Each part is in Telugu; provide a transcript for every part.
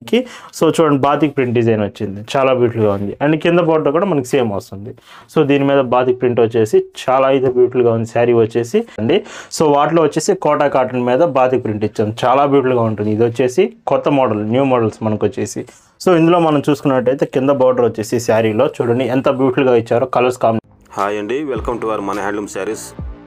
కి సో చూడండి బాతిక్ ప్రింట్ డిజైన్ వచ్చింది చాలా బ్యూటిఫుల్గా ఉంది అండ్ కింద బోర్డర్ కూడా మనకి సేమ్ వస్తుంది సో దీని మీద బాతిక్ ప్రింట్ వచ్చేసి చాలా అయితే బ్యూటిఫుల్గా ఉంది శారీ వచ్చేసి అండి సో వాటిలో వచ్చేసి కోటా కాటన్ మీద బాతిక్ ప్రింట్ ఇచ్చాం చాలా బ్యూటిఫుల్గా ఉంటుంది ఇది వచ్చేసి కొత్త మోడల్ న్యూ మోడల్స్ మనకు వచ్చేసి సో ఇందులో మనం చూసుకున్నట్టయితే కింద బార్డర్ వచ్చేసి శారీలో చూడండి ఎంత బ్యూటిఫుల్గా ఇచ్చారో కలర్స్ కాంబినేషన్ హాయ్ అండి వెల్కమ్ టు అవర్ మన హ్యాండ్లూమ్ శారీస్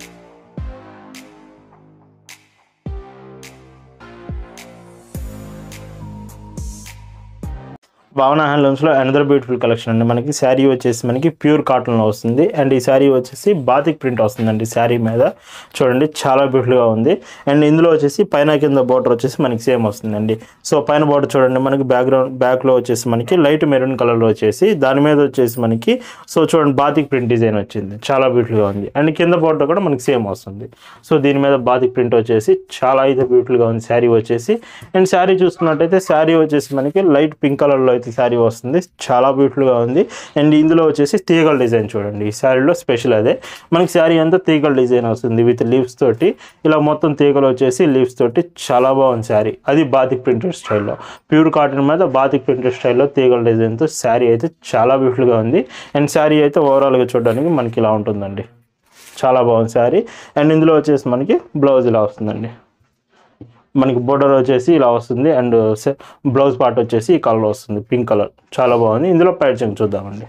భావన హ్యాండ్లూమ్స్లో అనదర్ బ్యూటిఫుల్ కలెక్షన్ అండి మనకి శారీ వచ్చేసి మనకి ప్యూర్ కాటన్లో వస్తుంది అండ్ ఈ శారీ వచ్చేసి బాతిక్ ప్రింట్ వస్తుందండి శారీ మీద చూడండి చాలా బ్యూటిఫుల్గా ఉంది అండ్ ఇందులో వచ్చేసి పైన కింద బార్డర్ వచ్చేసి మనకి సేమ్ వస్తుందండి సో పైన బార్డర్ చూడండి మనకి బ్యాక్గ్రౌండ్ బ్యాక్లో వచ్చేసి మనకి లైట్ మెరూన్ కలర్లో వచ్చేసి దాని మీద వచ్చేసి మనకి సో చూడండి బాతిక్ ప్రింట్ డిజైన్ వచ్చింది చాలా బ్యూటిఫుల్గా ఉంది అండ్ కింద బార్డర్ కూడా మనకి సేమ్ వస్తుంది సో దీని మీద బాతిక్ ప్రింట్ వచ్చేసి చాలా అయితే బ్యూటిఫుల్గా ఉంది శారీ వచ్చేసి అండ్ శారీ చూసుకున్నట్టయితే శారీ వచ్చేసి మనకి లైట్ పింక్ కలర్లో అయితే శారీ వస్తుంది చాలా బ్యూటిఫుల్గా ఉంది అండ్ ఇందులో వచ్చేసి తీగల డిజైన్ చూడండి ఈ శారీలో స్పెషల్ అదే మనకి శారీ అంతా తీగల డిజైన్ వస్తుంది విత్ లీవ్స్ తోటి ఇలా మొత్తం తీగలు వచ్చేసి లీవ్స్ తోటి చాలా బాగుంది శారీ అది బాతిక్ ప్రింటెడ్ స్టైల్లో ప్యూర్ కాటన్ మీద బాతిక్ ప్రింటెడ్ స్టైల్లో తీగల డిజైన్తో శారీ అయితే చాలా బ్యూటిఫుల్గా ఉంది అండ్ శారీ అయితే ఓవరాల్గా చూడడానికి మనకి ఇలా ఉంటుందండి చాలా బాగుంది శారీ అండ్ ఇందులో వచ్చేసి మనకి బ్లౌజ్ ఇలా వస్తుందండి మనకి బోర్డర్ వచ్చేసి ఇలా వస్తుంది అండ్ బ్లౌజ్ పార్ట్ వచ్చేసి ఈ కలర్ వస్తుంది పింక్ కలర్ చాలా బాగుంది ఇందులో పైచింగ్ చూద్దామండి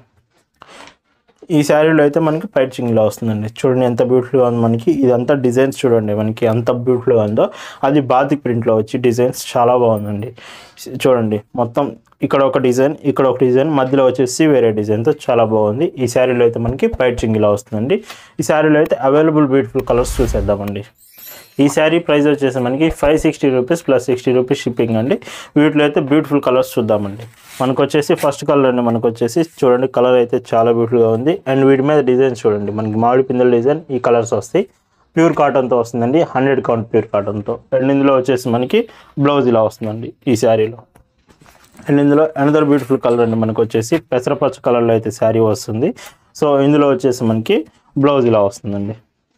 ఈ శారీలో అయితే మనకి పైచింగ్ ఇలా వస్తుందండి చూడండి ఎంత బ్యూటిఫుల్గా ఉంది మనకి ఇదంతా డిజైన్స్ చూడండి మనకి ఎంత బ్యూటిఫుల్గా ఉందో అది బాతిక్ ప్రింట్లో వచ్చి డిజైన్స్ చాలా బాగుందండి చూడండి మొత్తం ఇక్కడ ఒక డిజైన్ ఇక్కడ ఒక డిజైన్ మధ్యలో వచ్చేసి వేరే డిజైన్తో చాలా బాగుంది ఈ శారీలో అయితే మనకి పైచింగ్ ఇలా వస్తుందండి ఈ శారీలో అయితే అవైలబుల్ బ్యూటిఫుల్ కలర్స్ చూసేద్దామండి ఈ శారీ ప్రైస్ వచ్చేసి మనకి five sixty rupees plus sixty rupees shipping అండి వీటిలో అయితే బ్యూటిఫుల్ కలర్స్ చూద్దామండి మనకు వచ్చేసి ఫస్ట్ కలర్ అండి మనకు వచ్చేసి చూడండి కలర్ అయితే చాలా బ్యూటిఫుల్గా ఉంది అండ్ వీటి మీద డిజైన్స్ చూడండి మనకి మామిడి పిందెల డిజైన్ ఈ కలర్స్ వస్తాయి ప్యూర్ కాటన్తో వస్తుందండి హండ్రెడ్ కౌంట్ ప్యూర్ కాటన్తో అండ్ ఇందులో వచ్చేసి మనకి బ్లౌజ్ ఇలా వస్తుందండి ఈ శారీలో అండ్ ఇందులో అనదర్ బ్యూటిఫుల్ కలర్ అండి మనకు వచ్చేసి పెసరపచ్చ కలర్లో అయితే శారీ వస్తుంది సో ఇందులో వచ్చేసి మనకి బ్లౌజ్ ఇలా వస్తుందండి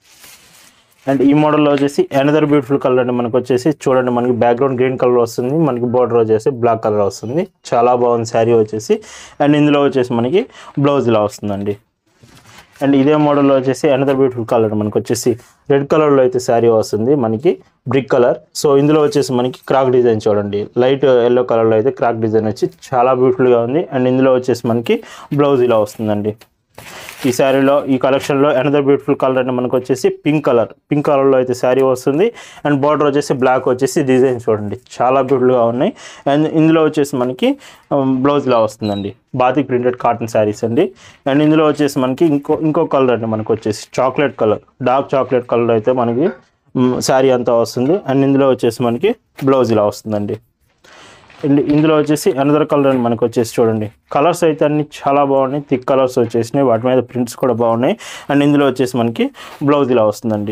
అండ్ ఈ మోడల్లో వచ్చేసి అనదర్ బ్యూటిఫుల్ కలర్ అండి మనకు వచ్చేసి చూడండి మనకి బ్యాక్గ్రౌండ్ గ్రీన్ కలర్ వస్తుంది మనకి బోర్డర్ వచ్చేసి బ్లాక్ కలర్ వస్తుంది చాలా బాగుంది శారీ వచ్చేసి అండ్ ఇందులో వచ్చేసి మనకి బ్లౌజ్ ఇలా వస్తుందండి అండ్ ఇదే మోడల్లో వచ్చేసి అనదర్ బ్యూటిఫుల్ కలర్ మనకు వచ్చేసి రెడ్ కలర్లో అయితే శారీ వస్తుంది మనకి బ్రిక్ కలర్ సో ఇందులో వచ్చేసి మనకి క్రాక్ డిజైన్ చూడండి లైట్ ఎల్లో కలర్లో అయితే క్రాక్ డిజైన్ వచ్చి చాలా బ్యూటిఫుల్గా ఉంది అండ్ ఇందులో వచ్చేసి మనకి బ్లౌజ్ ఇలా వస్తుందండి ఈ శారీలో ఈ కలెక్షన్లో అనదర్ బ్యూటిఫుల్ కలర్ అంటే మనకు వచ్చేసి పింక్ కలర్ పింక్ కలర్లో అయితే శారీ వస్తుంది అండ్ బార్డర్ వచ్చేసి బ్లాక్ వచ్చేసి డిజైన్ చూడండి చాలా బ్యూటిఫుల్గా ఉన్నాయి అండ్ ఇందులో వచ్చేసి మనకి బ్లౌజ్ ఇలా వస్తుందండి బాతిక్ ప్రింటెడ్ కాటన్ శారీస్ అండి అండ్ ఇందులో వచ్చేసి మనకి ఇంకో ఇంకో కలర్ అండి మనకు వచ్చేసి chocolate colour dark chocolate colour అయితే మనకి శారీ అంతా వస్తుంది అండ్ ఇందులో వచ్చేసి మనకి బ్లౌజ్ ఇలా వస్తుందండి అండ్ ఇందులో వచ్చేసి అనదర్ కలర్ అని మనకు వచ్చేసి చూడండి కలర్స్ అయితే అన్ని చాలా బాగున్నాయి థిక్ కలర్స్ వచ్చేసినాయి వాటి మీద ప్రింట్స్ కూడా బాగున్నాయి అండ్ ఇందులో వచ్చేసి మనకి బ్లౌజ్ ఇలా వస్తుందండి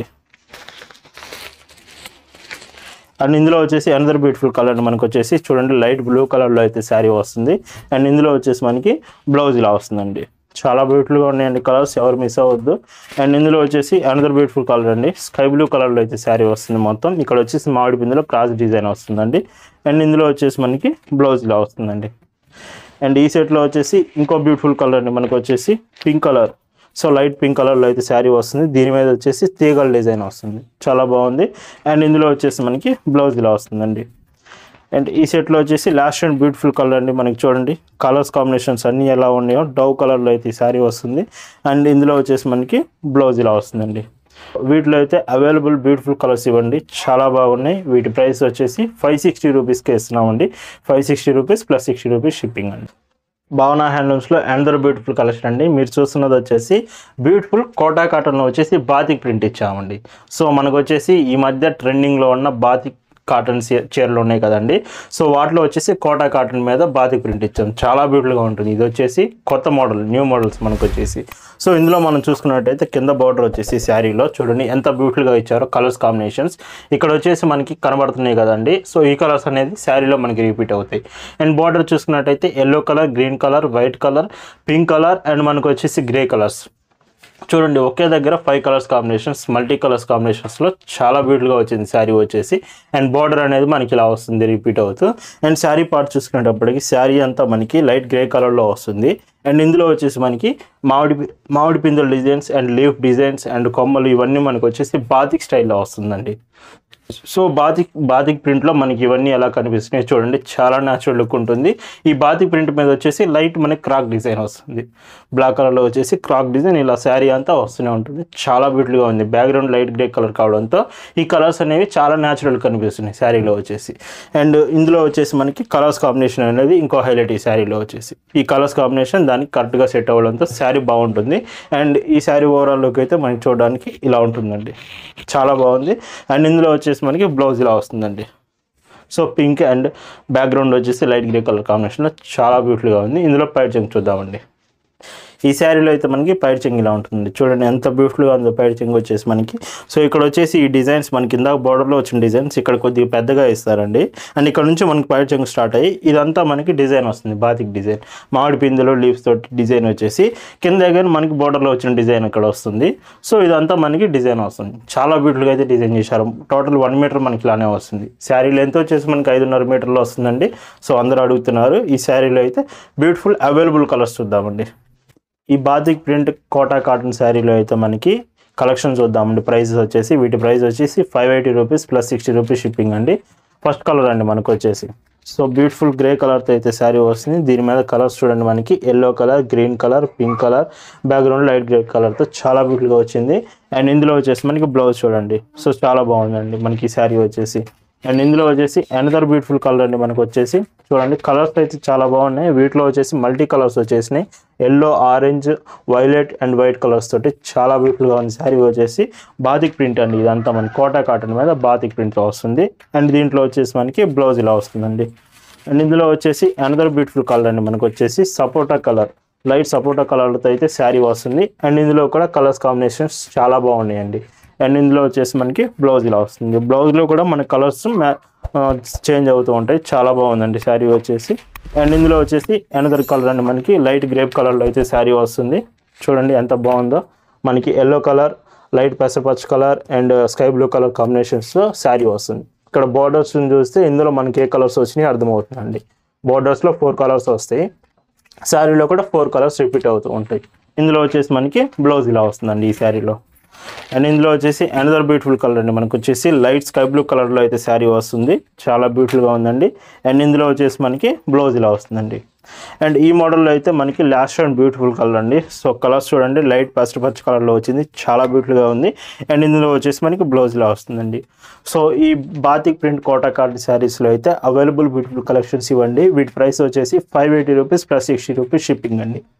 అండ్ ఇందులో వచ్చేసి అనదర్ బ్యూటిఫుల్ కలర్ మనకు వచ్చేసి చూడండి లైట్ బ్లూ కలర్లో అయితే శారీ వస్తుంది అండ్ ఇందులో వచ్చేసి మనకి బ్లౌజ్ ఇలా వస్తుందండి చాలా బ్యూటిఫుల్గా ఉన్నాయండి కలర్స్ ఎవరు మిస్ అవ్వద్దు అండ్ ఇందులో వచ్చేసి అనదర్ బ్యూటిఫుల్ కలర్ అండి స్కై బ్లూ కలర్లో అయితే శారీ వస్తుంది మొత్తం ఇక్కడ వచ్చేసి మామిడి పిందులో క్రాస్ డిజైన్ వస్తుందండి అండ్ ఇందులో వచ్చేసి మనకి బ్లౌజ్ ఇలా వస్తుందండి అండ్ ఈ సెట్లో వచ్చేసి ఇంకో బ్యూటిఫుల్ కలర్ అండి మనకు వచ్చేసి pink colour so light pink కలర్లో అయితే శారీ వస్తుంది దీని మీద వచ్చేసి తీగల డిజైన్ వస్తుంది చాలా బాగుంది అండ్ ఇందులో వచ్చేసి మనకి బ్లౌజ్ ఇలా వస్తుందండి అండ్ ఈ సెట్లో వచ్చేసి లాస్ట్ అండ్ బ్యూటిఫుల్ కలర్ అండి మనకి చూడండి కలర్స్ కాంబినేషన్స్ అన్నీ ఎలా ఉన్నాయో డవ్ కలర్లో అయితే ఈ శారీ వస్తుంది అండ్ ఇందులో వచ్చేసి మనకి బ్లౌజ్ ఇలా వస్తుందండి వీటిలో అయితే అవైలబుల్ బ్యూటిఫుల్ కలర్స్ ఇవ్వండి చాలా బాగున్నాయి వీటి ప్రైస్ వచ్చేసి ఫైవ్ సిక్స్టీ రూపీస్కి ఇస్తున్నామండి five sixty rupees plus sixty rupees shipping అండి భావన హ్యాండ్లూమ్స్లో అందరూ బ్యూటిఫుల్ కలెక్షన్ అండి మీరు చూస్తున్నది వచ్చేసి బ్యూటిఫుల్ కోటా కాటన్లో వచ్చేసి బాతిక్ ప్రింట్ ఇచ్చామండి సో మనకు వచ్చేసి ఈ మధ్య ట్రెండింగ్లో ఉన్న బాతిక్ కాటన్ చీరలు ఉన్నాయి కదండి సో వాటిలో వచ్చేసి కోటా కాటన్ మీద బాతిక్ ప్రింట్ ఇచ్చాం చాలా బ్యూటిఫుల్గా ఉంటుంది ఇది వచ్చేసి కొత్త మోడల్ న్యూ మోడల్స్ మనకు వచ్చేసి సో ఇందులో మనం చూసుకున్నట్టయితే కింద బార్డర్ వచ్చేసి శారీలో చూడండి ఎంత బ్యూటిఫుల్గా ఇచ్చారో కలర్స్ కాంబినేషన్స్ ఇక్కడ వచ్చేసి మనకి కనబడుతున్నాయి కదండి సో ఈ కలర్స్ అనేది శారీలో మనకి రిపీట్ అవుతాయి అండ్ బార్డర్ చూసుకున్నట్టయితే yellow colour green colour white colour pink colour and మనకు వచ్చేసి గ్రే కలర్స్ చూడండి ఒకే దగ్గర five colours combinations multi colours కాంబినేషన్స్లో చాలా బ్యూటిఫుల్గా వచ్చింది శారీ వచ్చేసి అండ్ బార్డర్ అనేది మనకి ఇలా వస్తుంది రిపీట్ అవుతూ అండ్ శారీ పార్ట్ చూసుకునేటప్పటికి శారీ అంతా మనకి లైట్ గ్రే కలర్లో వస్తుంది అండ్ ఇందులో వచ్చేసి మనకి మామిడి మామిడి పిందుల designs and leaf designs and కొమ్మలు ఇవన్నీ మనకు వచ్చేసి బాతిక్ స్టైల్లో వస్తుందండి సో బాతిక్ బాతిక్ ప్రింట్లో మనకి ఇవన్నీ ఎలా కనిపిస్తున్నాయి చూడండి చాలా న్యాచురల్ లుక్ ఉంటుంది ఈ బాతిక్ ప్రింట్ మీద వచ్చేసి లైట్ మనకి క్రాక్ డిజైన్ వస్తుంది బ్లాక్ కలర్లో వచ్చేసి క్రాక్ డిజైన్ ఇలా శారీ అంతా వస్తూనే ఉంటుంది చాలా బ్యూటిఫుల్గా ఉంది బ్యాక్గ్రౌండ్ లైట్ గ్రే కలర్ కావడంతో ఈ కలర్స్ అనేవి చాలా న్యాచురల్ కనిపిస్తున్నాయి శారీలో వచ్చేసి అండ్ ఇందులో వచ్చేసి మనకి కలర్స్ కాంబినేషన్ అనేది ఇంకో హైలైట్ ఈ శారీలో వచ్చేసి ఈ కలర్స్ కాంబినేషన్ దానికి కరెక్ట్గా సెట్ అవ్వడంతో శారీ బాగుంటుంది అండ్ ఈ శారీ ఓవరాల్ లుక్ అయితే మనకి చూడడానికి ఇలా ఉంటుందండి చాలా బాగుంది అండ్ ఇందులో వచ్చేసి మనకి బ్లౌజ్ ఇలా వస్తుందండి సో పింక్ అండ్ బ్యాక్గ్రౌండ్ వచ్చేసి లైట్ గ్రే కలర్ కాంబినేషన్లో చాలా బ్యూటిఫుల్గా ఉంది ఇందులో పైట్ చెంగ్ చూద్దామండి ఈ శారీలో అయితే మనకి పైట్ చెంగ్ ఇలా ఉంటుంది చూడండి ఎంత బ్యూటిఫుల్గా ఉందో పైట్ చెంగ్ వచ్చేసి మనకి సో ఇక్కడ వచ్చేసి ఈ డిజైన్స్ మనకి ఇందాక బార్డర్లో వచ్చిన డిజైన్స్ ఇక్కడ కొద్దిగా పెద్దగా ఇస్తారండి అండ్ ఇక్కడ నుంచి మనకి పైట్ చెంగ్ స్టార్ట్ అయ్యి ఇదంతా మనకి డిజైన్ వస్తుంది బాతిక్ డిజైన్ మామిడి పిందెలో లీవ్స్ తోటి డిజైన్ వచ్చేసి కింద దగ్గర మనకి బార్డర్లో వచ్చిన డిజైన్ ఇక్కడ వస్తుంది సో ఇదంతా మనకి డిజైన్ వస్తుంది చాలా బ్యూటిఫుల్గా అయితే డిజైన్ చేశారు టోటల్ వన్ మీటర్ మనకి ఇలానే వస్తుంది శారీ లెంత్ వచ్చేసి మనకి ఐదున్నర మీటర్లో వస్తుందండి సో అందరూ అడుగుతున్నారు ఈ శారీలో అయితే బ్యూటిఫుల్ అవైలబుల్ కలర్స్ చూద్దామండి ఈ బాతిక్ ప్రింట్ కోటా కాటన్ శారీలో అయితే మనకి కలెక్షన్ చూద్దామండి ప్రైజెస్ వచ్చేసి వీటి ప్రైస్ వచ్చేసి five eighty rupees plus sixty rupees shipping అండి ఫస్ట్ కలర్ అండి మనకు వచ్చేసి సో బ్యూటిఫుల్ గ్రే కలర్తో అయితే శారీ వస్తుంది దీని మీద కలర్స్ చూడండి మనకి yellow colour green colour pink colour background light grey కలర్తో చాలా బ్యూటిఫుల్గా వచ్చింది అండ్ ఇందులో వచ్చేసి మనకి బ్లౌజ్ చూడండి సో చాలా బాగుందండి మనకి ఈ శారీ వచ్చేసి అండ్ ఇందులో వచ్చేసి అనదర్ బ్యూటిఫుల్ కలర్ అండి మనకు వచ్చేసి చూడండి కలర్స్ అయితే చాలా బాగున్నాయి వీటిలో వచ్చేసి మల్టీ కలర్స్ వచ్చేసినాయి yellow orange violet and white colours తోటి చాలా బ్యూటిఫుల్గా ఉంది శారీ వచ్చేసి బాతిక్ ప్రింట్ అండి ఇదంతా మనకి కోటా కాటన్ మీద బాతిక్ ప్రింట్లో వస్తుంది అండ్ దీంట్లో వచ్చేసి మనకి బ్లౌజ్ ఇలా వస్తుందండి అండ్ ఇందులో వచ్చేసి అనదర్ బ్యూటిఫుల్ కలర్ అండి మనకు వచ్చేసి సపోటా కలర్ లైట్ సపోటా కలర్తో అయితే శారీ వస్తుంది అండ్ ఇందులో కూడా కలర్స్ కాంబినేషన్స్ చాలా బాగున్నాయండి అండ్ ఇందులో వచ్చేసి మనకి బ్లౌజ్ ఇలా వస్తుంది బ్లౌజ్లో కూడా మన కలర్స్ చేంజ్ అవుతూ ఉంటాయి చాలా బాగుందండి శారీ వచ్చేసి అండ్ ఇందులో వచ్చేసి అనదర్ కలర్ అండి మనకి లైట్ గ్రేప్ కలర్లో అయితే శారీ వస్తుంది చూడండి ఎంత బాగుందో మనకి ఎల్లో కలర్ లైట్ పెసరపచ్చ colour and sky blue colour కాంబినేషన్స్తో శారీ వస్తుంది ఇక్కడ బార్డర్స్ చూస్తే ఇందులో మనకి ఏ కలర్స్ వచ్చినాయి అర్థమవుతుందండి బార్డర్స్లో ఫోర్ కలర్స్ వస్తాయి శారీలో కూడా ఫోర్ కలర్స్ రిపీట్ అవుతూ ఉంటాయి ఇందులో వచ్చేసి మనకి బ్లౌజ్ ఇలా వస్తుందండి ఈ శారీలో అండ్ ఇందులో వచ్చేసి అనదర్ బ్యూటిఫుల్ కలర్ అండి మనకు వచ్చేసి లైట్ స్కై బ్లూ కలర్లో అయితే శారీ వస్తుంది చాలా బ్యూటిఫుల్గా ఉందండి అండ్ ఇందులో వచ్చేసి మనకి బ్లౌజ్ ఇలా వస్తుందండి అండ్ ఈ మోడల్లో అయితే మనకి లాస్ట్ అండ్ బ్యూటిఫుల్ కలర్ అండి సో కలర్స్ చూడండి లైట్ పచ్చ పచ్చ కలర్లో వచ్చింది చాలా బ్యూటిఫుల్గా ఉంది అండ్ ఇందులో వచ్చేసి మనకి బ్లౌజ్ ఇలా వస్తుందండి సో ఈ బాతిక్ ప్రింట్ కోటా కార్డ్ శారీస్లో అయితే అవైలబుల్ బ్యూటిఫుల్ కలెక్షన్స్ ఇవ్వండి వీటి ప్రైస్ వచ్చేసి five eighty rupees plus sixty rupees shipping అండి